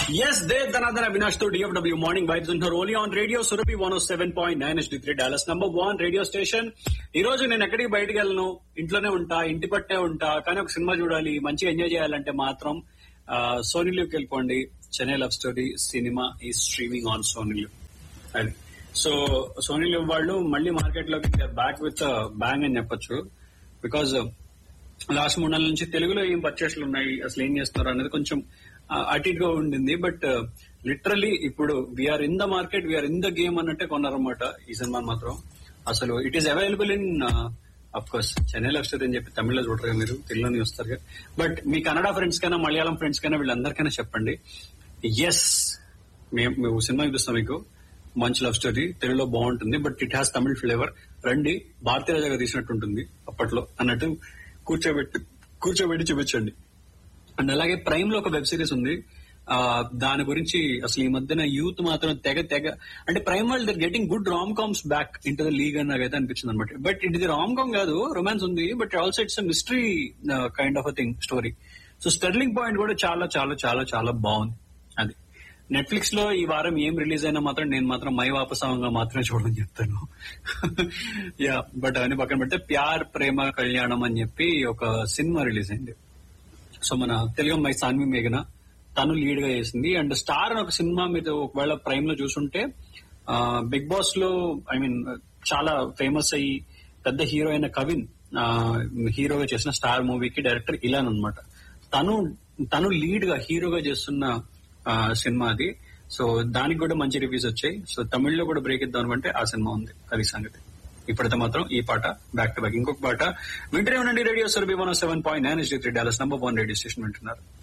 Yes, Dev Dhanadhana Avinash to DFW Morning Vibes ఉంటున్నారు only on radio Surabhi one seven point nine ఎస్ three Dallas number one radio station ఈ రోజు నేను ఎక్కడికి బయటకు వెళ్ళను ఇంట్లోనే ఉంటా ఇంటి పట్టే ఉంటా కానీ ఒక సినిమా చూడాలి మంచిగా ఎంజాయ్ చేయాలంటే మాత్రం సోనీ లివ్కి వెళ్ళిపోండి చెన్నై లవ్ స్టోరీ సినిమా ఈ స్ట్రీమింగ్ ఆన్ సోనీ లివ్ అది సో సోనీ లివ్ వాళ్ళు మళ్ళీ మార్కెట్ లోకి బ్యాక్ విత్ బ్యాంగ్ అని చెప్పొచ్చు బికాజ్ లాస్ట్ మూడు నెలల నుంచి తెలుగులో ఏం పర్చేస్లు ఉన్నాయి అసలు ఏం చేస్తున్నారు అనేది కొంచెం అటు ఇటుగా ఉండింది బట్ లిటరలీ ఇప్పుడు we're in the market we're in the game అన్నట్టే కొన్నారన్నమాట ఈ సినిమా మాత్రం అసలు it is available in of course Chennai love story అని చెప్పి తమిళ్లో చూడరు మీరు తెలుగులోనే వస్తారు బట్ మీ కన్నడ ఫ్రెండ్స్ కైనా మలయాళం ఫ్రెండ్స్ కైనా వీళ్ళందరికైనా చెప్పండి ఎస్ మేము మేము సినిమా చూపిస్తాం మీకు మంచి లవ్ స్టోరీ తెలుగులో బాగుంటుంది but it has Tamil flavour రండి భారతీయ రాజాగా తీసినట్టు ఉంటుంది అప్పట్లో అన్నట్టు కూర్చోబెట్టి కూర్చోబెట్టి చూపించండి అండ్ అలాగే ప్రైమ్ లో ఒక వెబ్ సిరీస్ ఉంది ఆ దాని గురించి అసలు ఈ మధ్యన యూత్ మాత్రం తెగ తెగ అంటే ప్రైమ్ వాళ్ళు they're getting good rom coms back into the league అని నాకైతే అనిపించింది అనమాట బట్ ఇట్ ఇది రామ్ కామ్ కాదు రొమాన్స్ ఉంది but also it's mystery kind of a thing story so sterling point కూడా చాలా చాలా చాలా చాలా బాగుంది అది నెట్ఫ్లిక్స్ లో ఈ వారం ఏం రిలీజ్ అయినా మాత్రం నేను మాత్రం మై వాపసంగా మాత్రమే చూడని చెప్తాను యా బట్ అవన్నీ పక్కన పెడితే ప్యార్ ప్రేమ కళ్యాణం అని చెప్పి ఒక సినిమా రిలీజ్ అయింది సో మన తెలుగు అమ్మాయి సాన్వి మేఘన తను లీడ్ గా చేసింది అండ్ స్టార్ అని ఒక సినిమా మీద ఒకవేళ ప్రైమ్ లో చూసుంటే బిగ్ బాస్ లో ఐ మీన్ చాలా ఫేమస్ అయ్యి పెద్ద హీరో అయిన కవిన్ హీరోగా చేసిన స్టార్ మూవీకి డైరెక్టర్ ఇలాన్ అనమాట తను తను లీడ్ గా హీరోగా చేస్తున్న సినిమా అది సో దానికి కూడా మంచి రివ్యూస్ వచ్చాయి సో తమిళ్లో కూడా బ్రేక్ ఇద్దాం అనుకుంటే ఆ సినిమా ఉంది అది సంగతి ఇప్పుడైతే మాత్రం ఈ పాట బ్యాక్ టు బ్యాక్ ఇంకొక పాట వింటనే ఉండండి radio Surabhi one seven point nine three Dallas number one radio station వింటున్నారు